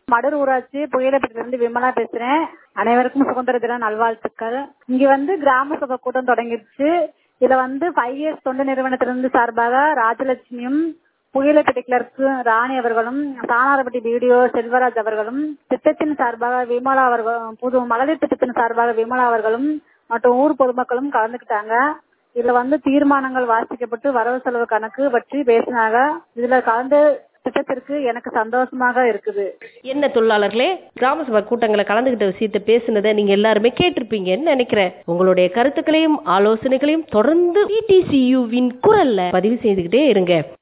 மடூர் ஊராட்சி புயலப்பட்டிலிருந்து விமலா பேசுறேன் அனைவருக்கும் சுதந்திர தின நல்வாழ்த்துக்கள் இங்க வந்து கிராம சபை கூட்டம் தொடங்கிடுச்சு இதுல வந்து ஃபைவ் இயர்ஸ் தொண்டு நிறுவனத்திலிருந்து சார்பாக ராஜலட்சுமியும் புயலப்பட்டி கிளர்க் ராணி அவர்களும் சாணாரப்பட்டி பிடிஓ செல்வராஜ் அவர்களும் திட்டத்தின் சார்பாக விமலா அவர்களும் புது மகளிர் திட்டத்தின் சார்பாக விமலா அவர்களும் மற்றும் ஊர் பொதுமக்களும் கலந்துக்கிட்டாங்க இதுல வந்து தீர்மானங்கள் வாசிக்கப்பட்டு வரவு செலவு கணக்கு பற்றி பேசினாங்க இதுல கலந்து திட்டத்திற்கு எனக்கு சந்தோஷமாக இருக்குது என்ன தொழிலாளர்களே கிராம சபை கூட்டங்களை கலந்துகிட்ட விஷயத்த பேசுனதை நீங்க எல்லாருமே கேட்டிருப்பீங்கன்னு நினைக்கிறேன் உங்களுடைய கருத்துக்களையும் ஆலோசனைகளையும் தொடர்ந்து டிடிசியுவின் குரல்ல பதிவு செய்துகிட்டே இருங்க